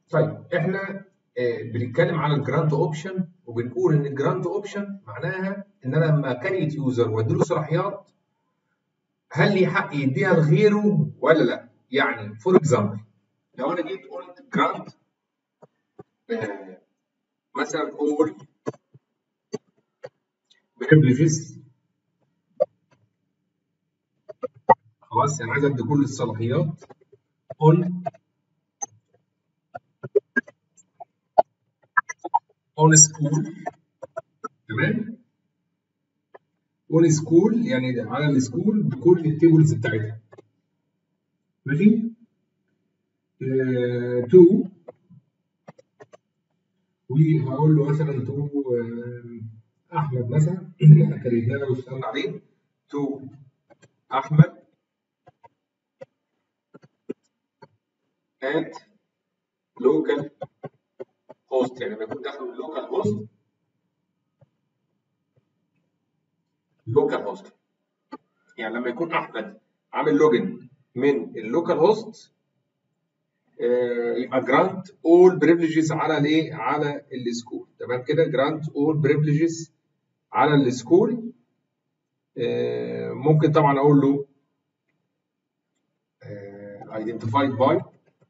طيب احنا آه، بنتكلم على الجراند اوبشن وبنقول ان الجراند اوبشن معناها ان انا لما كريت يوزر واديله صلاحيات هل لي حق يديها لغيره ولا لا؟ يعني فور اكزامبل لو انا جيت قلت جراند مثلا all privileges خلاص يعني عايز ادي كل الصلاحيات on on school تمام on school يعني على السكول بكل التيبلز بتاعتها ماشي تو وهقول له مثلا تو احمد مثلا احنا كريتها له واشتغلنا عليه تو احمد at local host يعني لما يكون داخل من local host local host يعني لما يكون احمد عامل لوجن من اللوكال هوست يبقى جرانت اول بريفليجز على الايه على السكول تمام كده جرانت اول بريفليجز على السكول آه، ممكن طبعا اقول له ايدنتيفايد باي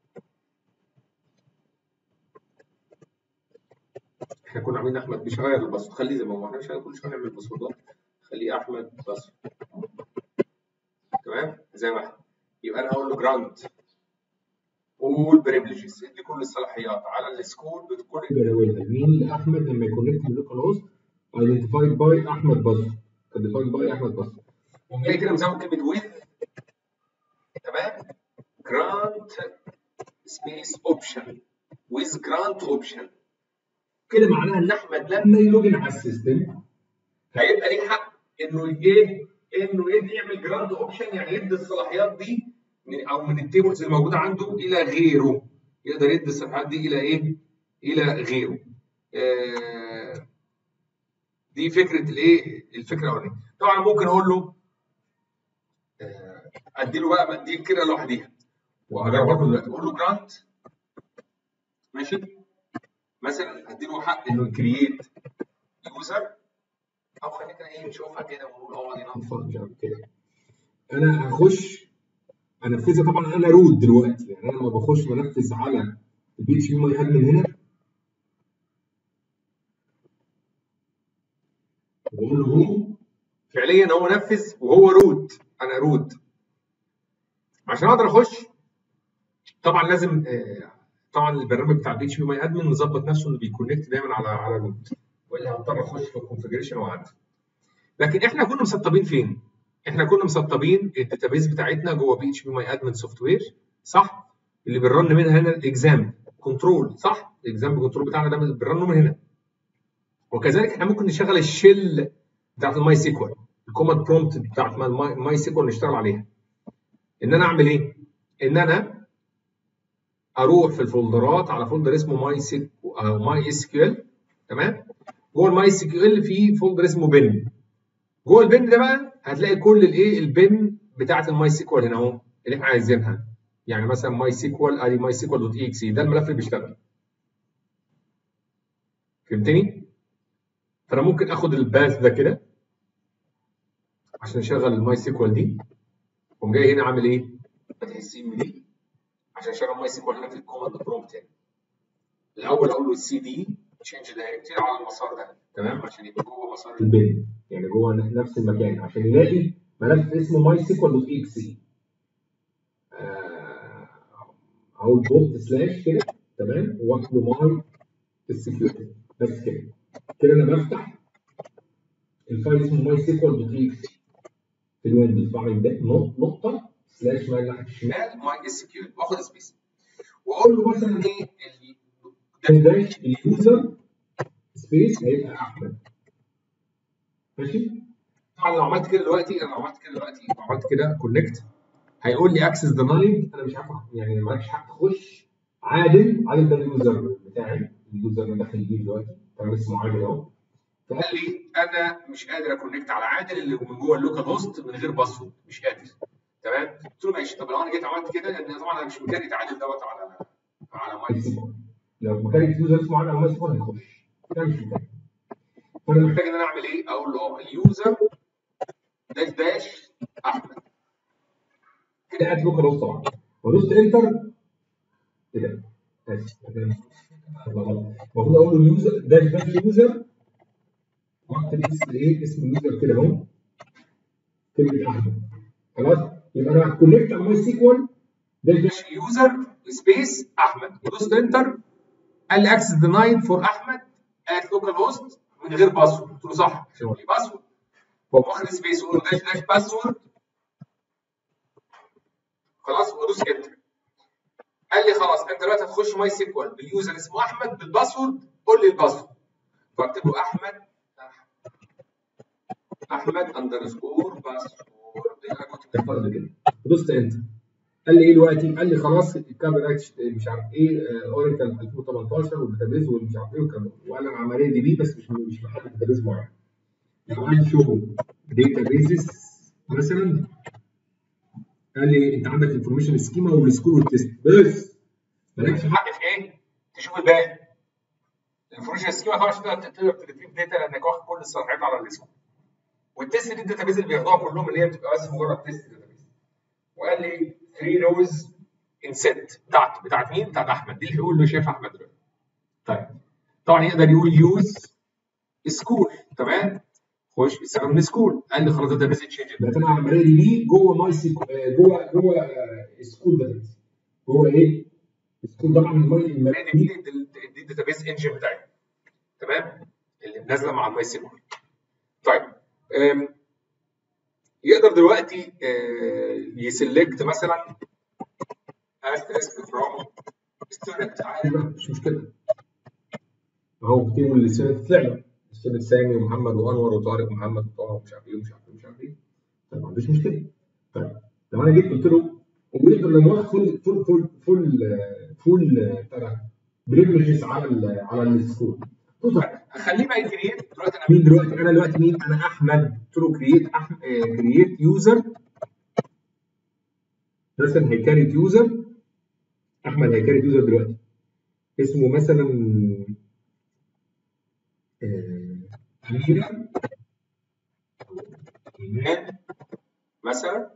احنا كنا عاملين احمد مش هغير الباسورد خليه زي ما هو احنا مش كل شويه نعمل باسوردات خليه احمد باسورد تمام زي ما احنا يبقى انا هقول له جرانت اول بريفليجز ادي كل الصلاحيات على السكول بكل جداولها مين لاحمد لما يكونكت باللوكال هوست ايدنتيفايد باي احمد باسورد ايدنتيفايد باي احمد باسورد وجاي كده مزود كلمه ويز تمام جرانت سبيس اوبشن ويز جرانت اوبشن كده معناها ان احمد لما يلوجن على السيستم هيبقى ليه حق انه ايه انه يدي يعمل جراند اوبشن يعني يدي الصلاحيات دي من او من التيبلز الموجوده عنده الى غيره يقدر يدي الصلاحيات دي الى ايه؟ الى غيره. آه دي فكره الايه؟ الفكره الاولانيه. طبعا ممكن اقول له آه ادي له بقى دي كده لوحديها وهجربها لكم دلوقتي اقول له جراند ماشي مثلا ادي له حق انه يكرييت يوزر او خلينا ايه نشوفها كده ونقول اه دي نقطه مش عارف كده انا هخش انفذها طبعا انا روت دلوقتي يعني انا لما بخش بنفذ على البي اتش بي ماي ادمن هنا بقول له هو فعليا هو نفذ وهو روت انا روت عشان اقدر اخش طبعا لازم آه، طبعا البرنامج بتاع البي اتش بي ماي ادمن مظبط نفسه انه بيكونكت دايما على على روت والا هضطر اخش في الكونفجريشن واعدي لكن احنا كنا مسطبين فين؟ احنا كنا مسطبين الداتابيز بتاعتنا جوه بي اتش بي ماي ادمن سوفت وير صح؟ اللي بنرن منها هنا الاكزام كنترول صح؟ الاكزام كنترول بتاعنا ده بنرنه من هنا وكذلك احنا ممكن نشغل الشيل بتاعت الماي سيكوال الكوماند برومبت بتاعت الماي سيكوال نشتغل عليها ان انا اعمل ايه؟ ان انا اروح في الفولدرات على فولدر اسمه ماي سيك ماي اس كيو ال تمام؟ جوه الماي اس كيو ال في فولدر اسمه بن جوه البن ده بقى هتلاقي كل الايه البن بتاعت الماي سيكوال هنا اهو اللي احنا عايزينها يعني مثلا ماي سيكوال ادي ماي سيكوال دوت اي اكس ده الملف اللي بيشتغل فهمتني؟ فانا ممكن اخد الباث ده كده عشان اشغل الماي سيكوال دي واقوم جاي هنا عامل ايه؟ فاتح السي ام دي عشان اشغل ماي سيكوال هنا في الكوماند برومبت هنا الاول اقول له السي دي تشينج دايركتري على المسار ده تمام عشان يبقى جوه مسار البن يعني جوه نفس المكان عشان يلاقي ملف اسمه ماي سيكوال دوت اكس اي او بوت سلاش كده تمام واكتب له ماي السكيورتي بس كده كده انا بفتح الفايل اسمه ماي سيكوال دوت اكس في الويندوز بعمل ده نقطه سلاش ماي ناحيه الشمال ماي اس كيو واخد سبيس واقول له مثلا ايه ده اليوزر سبيس هيبقى احمد ماشي طبعا لو عملت كده دلوقتي انا لو عملت كده دلوقتي لو عملت كده كونكت هيقول لي اكسس دينايد انا مش عارف يعني مالكش حق تخش عادل عادل ده اليوزر بتاعي اليوزر اللي داخل بيه دلوقتي تمام اسمه عادل اهو فقال لي انا مش قادر اكونكت على عادل اللي من جوه اللوكال هوست من غير باسورد مش قادر تمام قلت له ماشي طب لو انا جيت عملت كده لان طبعا انا مش مكريت عادل دوت على على ماي لو مكان يوزر اسمه على ماي سيكوال هيخش ده مش محتاج فانا محتاج ان انا اعمل ايه؟ اقول له اه اليوزر داش داش احمد كده قاعد لوكال هوست طبعا ودوست انتر ايه ده؟ اسف غلط المفروض اقول له اليوزر داش داش اليوزر واكتب اسم ايه؟ اسم اليوزر كده اهو كلمه احمد خلاص يبقى انا كونكت على ماي سيكوال داش داش يوزر سبيس احمد ودوست انتر قال لي اكسس دينايد فور احمد ات لوكال هوست من غير باسورد قلت له صح عشان هو ليه باسورد هو واخد سبيس ويقول داش داش باسورد خلاص ودوس انتر قال لي خلاص انت دلوقتي هتخش ماي سيكوال باليوزر اسمه احمد بالباسورد قول لي الباسورد فاكتب له احمد احمد اندرسكور باسورد انا كنت بحفظ كده دوست انتر قال لي ايه دلوقتي؟ قال لي خلاص الكابي رايت مش عارف ايه اوريكل 2018 والداتابيز والمش عارف ايه والكلام ده وقال انا عمليه دي بي بس مش مش محدد داتابيز معين. قال لي شو داتابيزز مثلا قال لي انت عندك انفورميشن سكيما والسكول والتست بس مالكش حق في ايه؟ تشوف الباقي. الانفورميشن سكيما طبعا عشان تقدر تقدر تريتريف داتا لانك واخد كل الصلاحيات على السكول. والتست دي الداتابيز اللي بياخدوها كلهم اللي هي بتبقى بس مجرد تيست داتابيز. وقال لي 3 روز ان ست بتاعت بتاعت مين؟ بتاعت احمد دي اللي هو اللي شايف احمد دلوقتي. طيب طبعا يقدر يقول يوز سكول تمام؟ خش استخدم سكول قال لي خلاص ده بيز تشينج بقت انا عمليه دي جوه ماي سيكو جوه جوه سكول داتابيز جوه ايه؟ سكول طبعا الملاك دي دي الداتابيز انجن بتاعتي تمام؟ اللي نازله مع الماي سيكول طيب يقدر دلوقتي يسلكت مثلا asterisk from student عادي بقى مش مشكله اهو كتير من الستودنت طلع له الستودنت سامي ومحمد وانور وطارق محمد وطه ومش عارف ايه ومش عارف ايه ومش عارف ايه طيب ما عنديش مشكله طيب لو انا جيت قلت له ويقدر لما واخد فول فول فول فول فول بتاع بريفليجز على ال على السكول طيب اخليه بقى يكريت دلوقتي انا مين دلوقتي انا دلوقتي مين انا احمد قلت له كرييت كرييت يوزر مثلا هيكريت يوزر احمد هيكريت يوزر دلوقتي اسمه مثلا اميره ايمان مثلا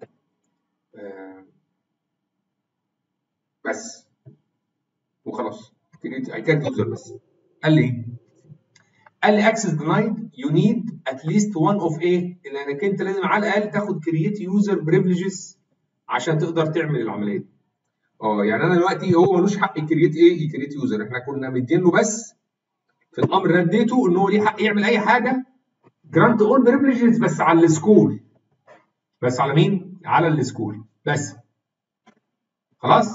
بس وخلاص كرييت هيكريت يوزر بس قال لي ايه؟ قال لي اكسس دينايد يو نيد اتليست وان اوف ايه؟ لانك انت لازم على الاقل تاخد كرييت يوزر بريفليجز عشان تقدر تعمل العمليه دي. اه يعني انا دلوقتي هو ملوش حق يكريت ايه؟ يكريت يوزر احنا كنا مدين له بس في الامر اللي اديته ان هو ليه حق يعمل اي حاجه جرانت اول بريفليجز بس على السكول بس على مين؟ على السكول بس خلاص؟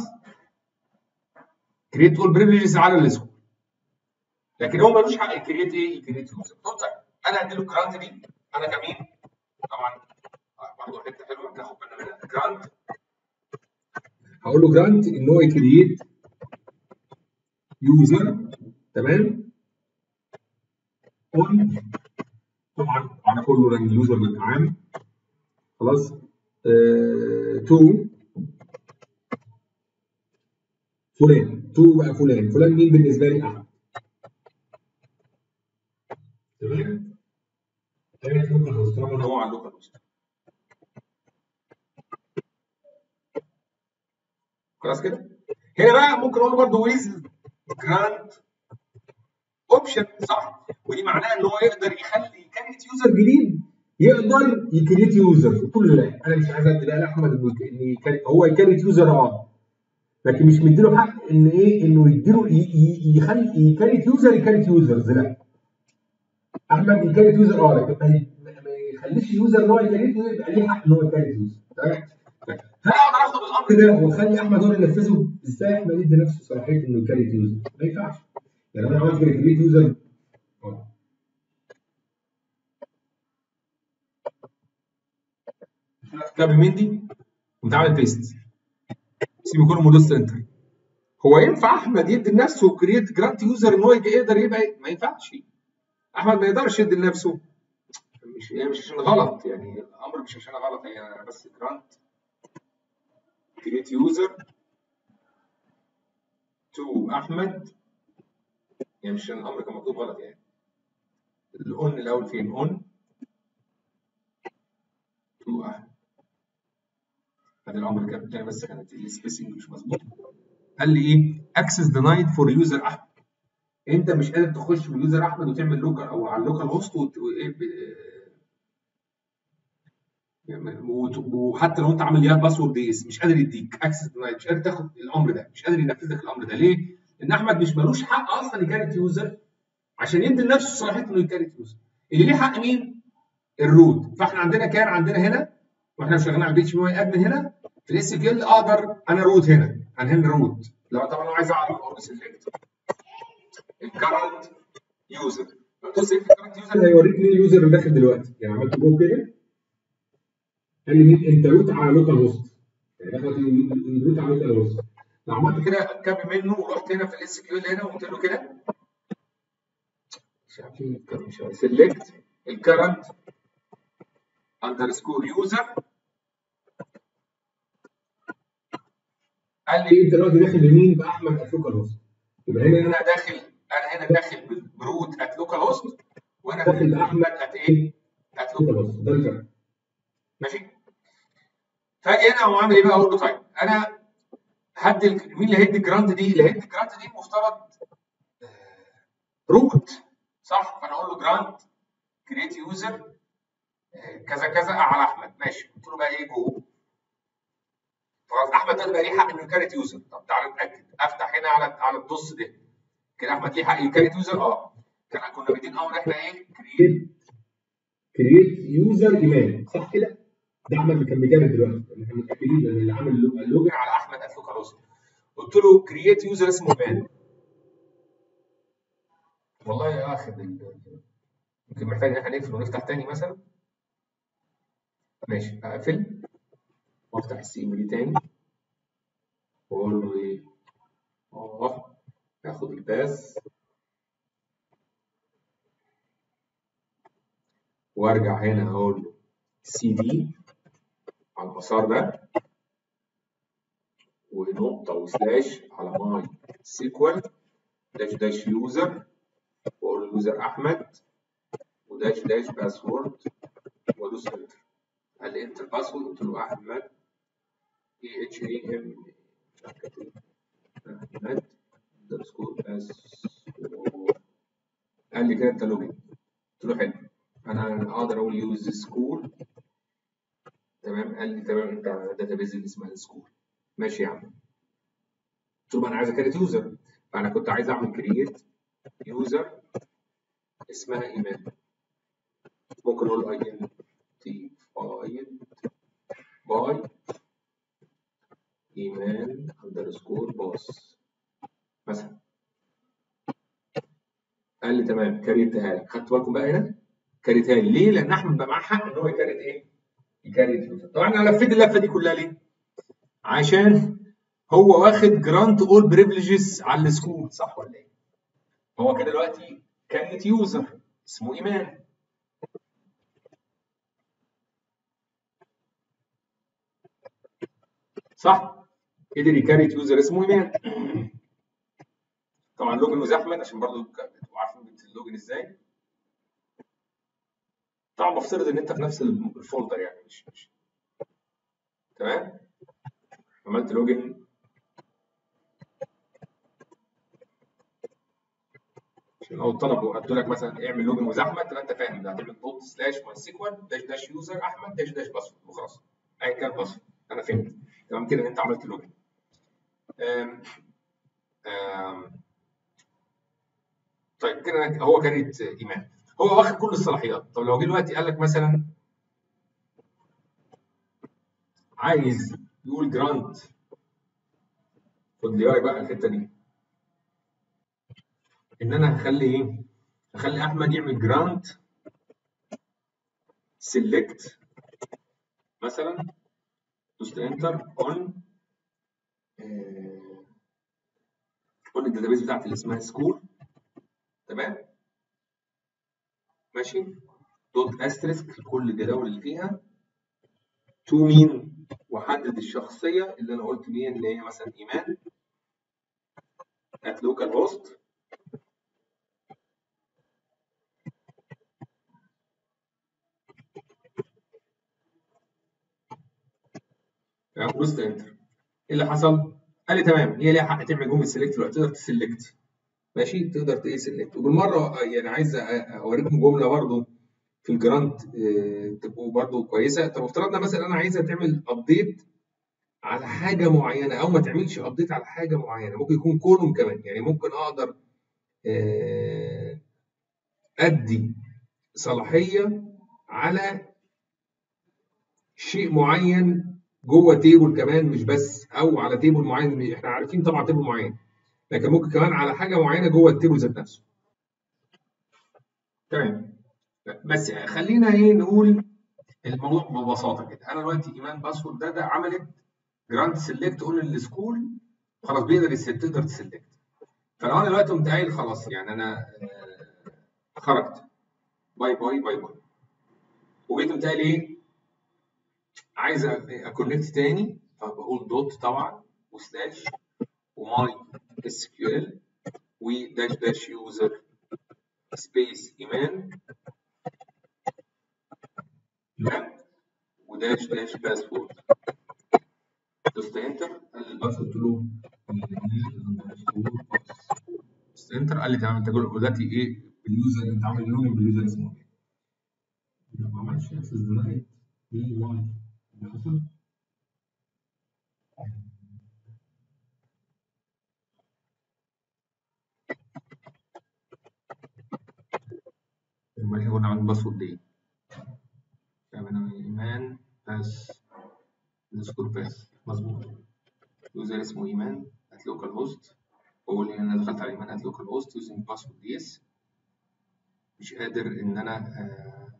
كريت اول بريفليجز على السكول لكن هو ملوش حق يكريت ايه؟ يكريت يوزر. طيب انا هدي له الجرانت دي انا كمين طبعا برضه حته حلوه ناخد بالنا منها جرانت هقول له جرانت ان هو يكريت يوزر تمام؟ اون طبعا على كله لان اليوزر بيبقى عام خلاص تو فلان تو بقى فلان فلان مين بالنسبه لي احمد تمام تالت لوكال هوست طالما هو على اللوكال هوست خلاص كده هنا بقى ممكن اقول برضه ويز جراند اوبشن صح ودي معناها ان هو يقدر يخلي كاريت يوزر جديد يقدر يكريت يوزر قلت له لا انا مش عايز ادي بقى لاحمد ان هو يكريت يوزر اه لكن مش مديله حق ان ايه انه يديله يخلي يكريت يوزر يكريت يوزرز لا احمد يكريت يوزر اه لكن ما يخليش اليوزر ان هو يكريت يبقى ليه حق ان هو يكريت يوزر تمام هل اقدر اخد الامر ده واخلي احمد هو اللي ينفذه ازاي احمد يدي نفسه صلاحيه انه يكريت يوزر ما ينفعش يعني انا عاوز كريت يوزر كتاب مندي وانت عامل بيست سيبه كله مودوس انتر هو ينفع احمد يدي لنفسه كريت جرانت يوزر ان هو يقدر يبقى ما ينفعش احمد ما يقدرش يدي لنفسه مش هي مش عشان غلط يعني الامر مش عشان غلط هي بس جرانت كريت يوزر تو احمد يعني مش عشان الامر كان مكتوب غلط يعني الاون الاول فين اون تو احمد هذا الامر كان الثاني بس كانت السبيسنج مش مظبوط قال لي ايه اكسس دينايد فور يوزر احمد انت مش قادر تخش باليوزر احمد وتعمل لوكال او على اللوكال هوست وايه وحتى لو انت عامل ليها باسورد اس مش قادر يديك اكسس دينايد مش قادر تاخد الامر ده مش قادر ينفذ لك الامر ده ليه؟ لان احمد مش ملوش حق اصلا يكارت يوزر عشان يدي لنفسه صلاحيه انه يكارت يوزر اللي ليه حق مين؟ الروت فاحنا عندنا كان عندنا هنا واحنا شغالين على البي اتش بي واي ادمن هنا في الاس كيو ال اقدر انا روت هنا انا هنا روت لو طبعا انا عايز اعرف اقول سيلكت الكرنت يوزر لو دوست الكرنت يوزر هيوريك مين اليوزر اللي داخل دلوقتي يعني عملت جو كده قال لي مين انت روت على لوكال هوست يعني دخلت روت على لوكال هوست لو عملت كده كابي منه ورحت هنا في الاس كيو ال هنا وقلت له كده مش عارف مش عارف سيلكت الكرنت اندرسكور يوزر قال لي انت دلوقتي داخل بمين باحمد ات لوكال هوست يبقى هنا انا داخل انا هنا داخل بروت ات لوكال هوست وانا داخل باحمد ات ايه؟ ات لوكال هوست ده الفرق ماشي فاجي هنا وعامل ايه بقى اقول له طيب انا هدي مين اللي هيدي الجراند دي؟ اللي هيدي الجراند دي المفترض روت صح؟ فانا اقول له جراند كريت يوزر كذا كذا على احمد ماشي قلت له بقى ايه جو خلاص احمد ده بقى ليه حق انه يكارت يوزر طب تعالى نتاكد افتح هنا على على الدوس ده كده احمد ليه حق يكارت يوزر اه كان كنا مدين امر احنا ايه كريت كريت يوزر ايمان صح كده ده احمد اللي كان بيجرب دلوقتي احنا متاكدين ان اللي عامل اللوجن على احمد ات لوكالوس قلت له كرييت يوزر اسمه ايمان والله يا اخي يمكن محتاج ان احنا نقفل ونفتح تاني مثلا ماشي اقفل وافتح السي ام دي تاني واقول له ايه اه اخد الباس وارجع هنا اقول له سي دي على المسار ده ونقطة وسلاش على ماي سيكوال داش داش يوزر واقول له يوزر احمد وداش داش باسورد وادوس انتر قال لي انتر باسورد قلت له احمد اي اتش اي ام احمد اندرسكور باسورد قال لي كده انت لوجن قلت له حلو انا اقدر اقول يوز سكول تمام قال لي تمام انت على الداتابيز اللي اسمها سكول ماشي يا عم قلت له انا عايز اكريت يوزر فانا كنت عايز اعمل كرييت يوزر اسمها ايمان ممكن اقول ايدنتيفايد باي ايمان اندرسكور باص مثلا قال لي تمام كريتها لك خدت بالكم بقى هنا كريتها لي ليه؟ لان احمد بقى معاه حق ان هو يكريت ايه؟ يكريت يوزر طبعا انا لفيت اللفه دي كلها ليه؟ عشان هو واخد جرانت اول بريفليجز على السكول صح ولا ايه؟ هو كده دلوقتي كريت يوزر اسمه ايمان صح؟ قدر يكريت يوزر اسمه ايمان طبعا لوجن وزحمه عشان برضه تبقوا عارفين اللوجن ازاي طبعا بفترض ان انت في نفس الفولدر يعني مش مش تمام عملت لوجن عشان لو طلبوا قلت لك مثلا اعمل لوجن وزحمه تبقى انت فاهم ده هتعمل دوت سلاش ماي سيكوال داش داش يوزر احمد داش داش باسورد وخلاص ايا كان باسورد انا فهمت تمام كده انت عملت لوجن أم أم طيب كده هو كانت ايمان هو واخد كل الصلاحيات طب لو جه دلوقتي قال لك مثلا عايز يقول جرانت خد لي بالك بقى الحته دي ان انا هخلي ايه هخلي احمد يعمل جرانت سيلكت مثلا دوست انتر اون اون الداتابيز بتاعتي اللي اسمها سكول تمام ماشي دوت استريسك كل الجداول اللي فيها تو مين واحدد الشخصيه اللي انا قلت مين اللي هي مثلا ايمان at local host دوست انتر ايه اللي حصل؟ قال لي تمام هي ليها حق تعمل جمله سيلكت دلوقتي تقدر تسلكت ماشي تقدر تقي سيلكت وبالمره يعني عايز اوريكم جمله برضو في الجرانت تبقوا برضو كويسه طب افترضنا مثلا انا عايزه تعمل ابديت على حاجه معينه او ما تعملش ابديت على حاجه معينه ممكن يكون كولوم كمان يعني ممكن اقدر ادي صلاحيه على شيء معين جوه تيبل كمان مش بس او على تيبل معين احنا عارفين طبعا تيبل معين لكن ممكن كمان على حاجه معينه جوه التيبل ذات نفسه تمام بس خلينا ايه نقول الموضوع ببساطه كده انا دلوقتي ايمان باسورد ده ده عملت جراند سيلكت اون السكول خلاص بيقدر تقدر تسلكت فلو انا دلوقتي قمت قايل خلاص يعني انا خرجت باي باي باي باي وجيت قمت قايل ايه عايز اكونكت تاني فبقول دوت طبعا وسلاش وماي اس كيو ال وداش داش يوزر سبيس ايمان تمام وداش داش باسورد دوست انتر قال الباسورد قلت له دوست انتر قال لي تمام انت دلوقتي ايه باليوزر انت عامل لوجن باليوزر اسمه ايه؟ ما عملش اكسس دينايد دي واي اللي حصل امال ايه قلنا عامل باسورد دي انا ايمان بس نذكر بس مظبوط يوزر اسمه ايمان ات لوكال هوست بقول ان انا دخلت على ايمان ات لوكال هوست يوزنج باسورد ديس مش قادر ان انا آه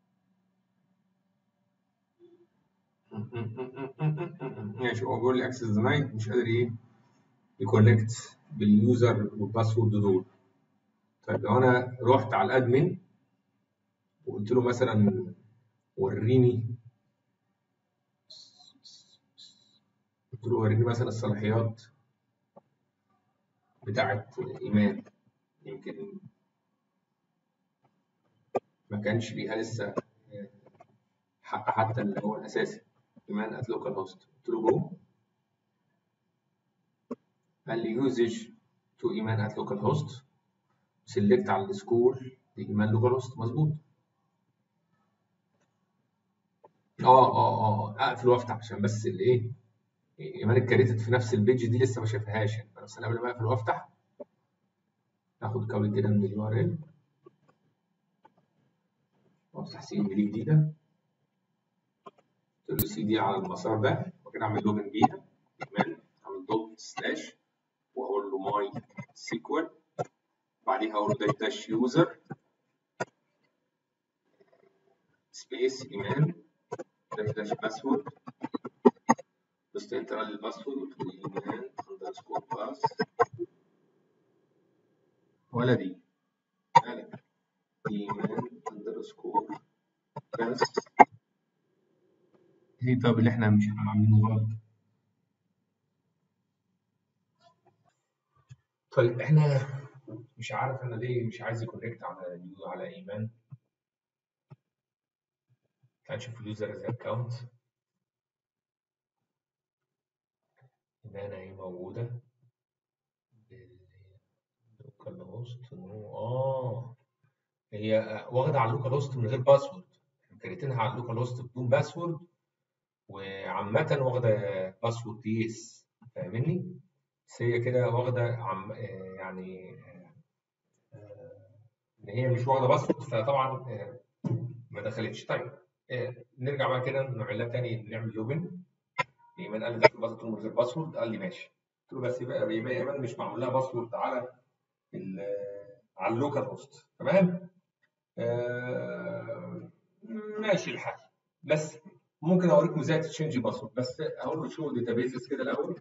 ماشي هو بيقول لي اكسس دينايد مش قادر ايه يكونكت باليوزر والباسورد دول طيب لو انا رحت على الادمن وقلت له مثلا وريني قلت له وريني مثلا الصلاحيات بتاعة إيمان يمكن ما كانش ليها لسه حق حتى اللي هو الأساسي إيمان at local host قلت له جو قال لي يوزج تو إيمان at local host سيلكت على السكول لإيمان local host مظبوط اه اه اه اقفل وافتح عشان بس الايه ايمان اتكريتت في نفس البيج دي لسه ما شافهاش يعني بس انا قبل ما اقفل وافتح اخد كابل كده من اليو ار ال وافتح سي ام دي جديده قلت له سي دي على المسار ده وكده اعمل لوجن بيها ايمان اعمل دوت سلاش واقول له ماي سيكوال بعديها اقول له داش داش يوزر سبيس ايمان داش داش باسورد دوست انتر على الباسورد قلت له ايمان اندرسكور باس ولا دي ولا ايمان اندرسكور باس ايه طب اللي احنا مش عاملينه غلط طيب احنا مش عارف انا ليه مش عايز يكونكت على على ايمان تعال نشوف اليوزر از اكونت ايمان اهي موجوده اللوكال هوست اه هي واخده على اللوكال هوست من غير باسورد كريتينها على اللوكال هوست بدون باسورد وعامة واخدة باسورد ديس فاهمني؟ بس هي كده واخدة عم يعني ان هي مش واخدة باسورد فطبعا ما دخلتش طيب نرجع بقى كده نعمل لها تاني نعمل لوجن ايمان قال لي دخل باسورد من غير باسورد قال لي ماشي قلت له بس يبقى ايمان مش معمول لها باسورد على على اللوكال هوست تمام؟ آه ماشي الحال بس ممكن اوريكم ازاي تشينج باسورد بس اقول له شو داتابيز كده الاول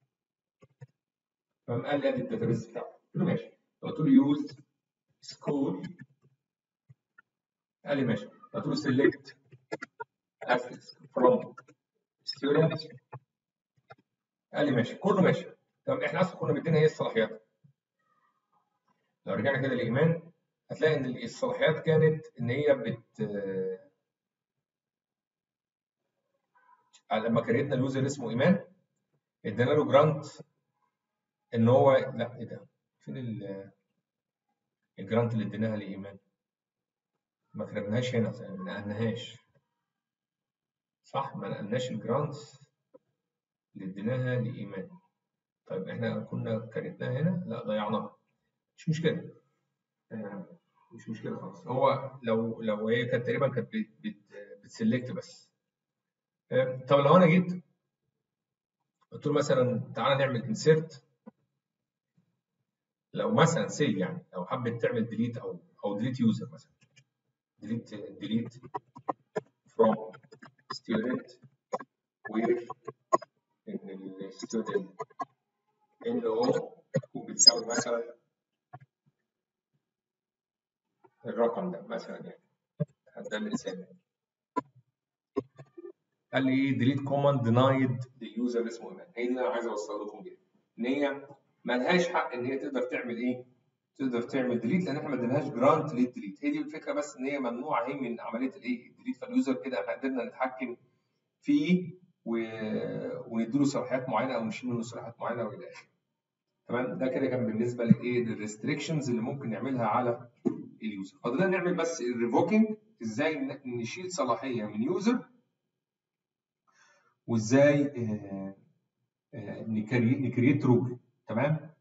فقام قال لي ادي الداتابيز بتاعه قلت له ماشي قلت له يوز سكول قال لي ماشي قلت له سيلكت اسكس فروم ستودنت قال لي ماشي كله ماشي طب احنا اصلا كنا مدينا ايه الصلاحيات لو رجعنا كده لايمان هتلاقي ان الصلاحيات كانت ان هي بت لما كريتنا اليوزر اسمه ايمان ادينا له جرانت ان هو لا ايه ده فين الجرانت اللي اديناها لايمان ما كتبناهاش هنا ما نقلناهاش صح ما نقلناش الجرانت اللي اديناها لايمان طيب احنا كنا كريتناها هنا لا ضيعناها مش مشكله آه، مش مشكله خالص هو لو لو هي كانت تقريبا كانت بتسلكت بس آه، طب لو انا جيت قلت له مثلا تعالى نعمل انسيرت لو مثلا سي يعني لو حبيت تعمل ديليت او او ديليت يوزر مثلا ديليت ديليت from student where ان الستودنت ان او تكون بتساوي مثلا الرقم ده مثلا يعني ده المثال قال لي ايه ديليت كوماند دينايد لليوزر اسمه ايمان هي اللي انا عايز اوصل لكم بيها ان هي مالهاش حق ان هي تقدر تعمل ايه تقدر تعمل ديليت لان احنا ما اديناهاش جرانت للديليت هي دي الفكره بس ان هي ممنوعه اهي من عمليه الايه الديليت فاليوزر كده احنا قدرنا نتحكم فيه و... ونديله صلاحيات معينه او نشيل منه صلاحيات معينه والى اخره تمام ده كده كان بالنسبه للايه للريستريكشنز اللي ممكن نعملها على اليوزر فضلنا نعمل بس الريفوكينج ازاي نشيل صلاحيه من يوزر وازاي آه، آه، نكريت رول تمام